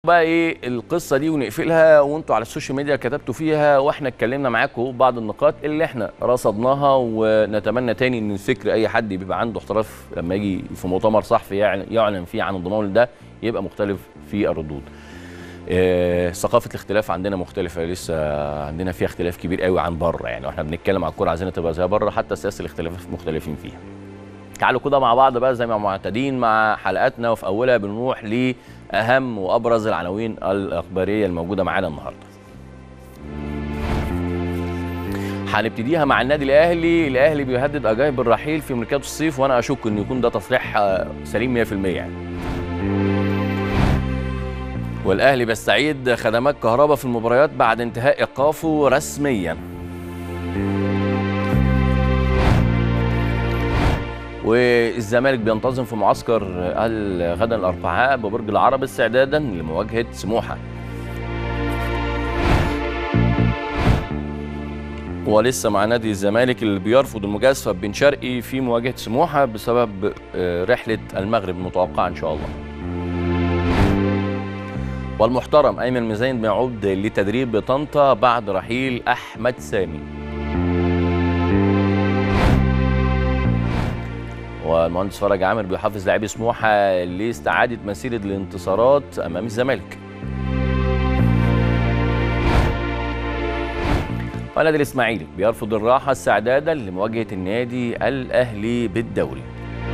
بقى ايه القصه دي ونقفلها وانتوا على السوشيال ميديا كتبتوا فيها واحنا اتكلمنا معاكم بعض النقاط اللي احنا رصدناها ونتمنى تاني ان فكر اي حد بيبقى عنده احتراف لما يجي في مؤتمر صحفي يعلن, يعلن فيه عن الضمان ده يبقى مختلف في الردود. آه، ثقافه الاختلاف عندنا مختلفه لسه عندنا فيها اختلاف كبير قوي عن بره يعني واحنا بنتكلم على الكوره عايزينها تبقى زي بره حتى سياسه الاختلاف مختلفين فيها. تعالوا كده مع بعض بقى زي ما معتادين مع حلقاتنا وفي اولها بنروح لاهم وابرز العناوين الاخباريه الموجوده معانا النهارده. هنبتديها مع النادي الاهلي، الاهلي بيهدد اجاي بالرحيل في ميركاتو الصيف وانا اشك ان يكون ده تصريح آه، سليم 100% يعني. والاهلي بيستعيد خدمات كهرباء في المباريات بعد انتهاء ايقافه رسميا. والزمالك بينتظم في معسكر غدا الاربعاء ببرج العرب استعدادا لمواجهه سموحه ولسه مع نادي الزمالك اللي بيرفض المجازفه بن شرقي في مواجهه سموحه بسبب آه، رحله المغرب المتوقعه ان شاء الله والمحترم ايمن مزين بيعود لتدريب طنطا بعد رحيل احمد سامي والمهندس فرج عامر بيحافظ لاعبي سموحه لاستعاده مسيره الانتصارات امام الزمالك. والنادي الاسماعيلي بيرفض الراحه استعدادا لمواجهه النادي الاهلي بالدوري.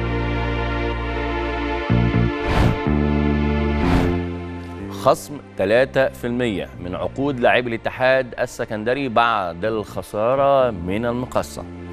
خصم 3% من عقود لاعبي الاتحاد السكندري بعد الخساره من المقصه.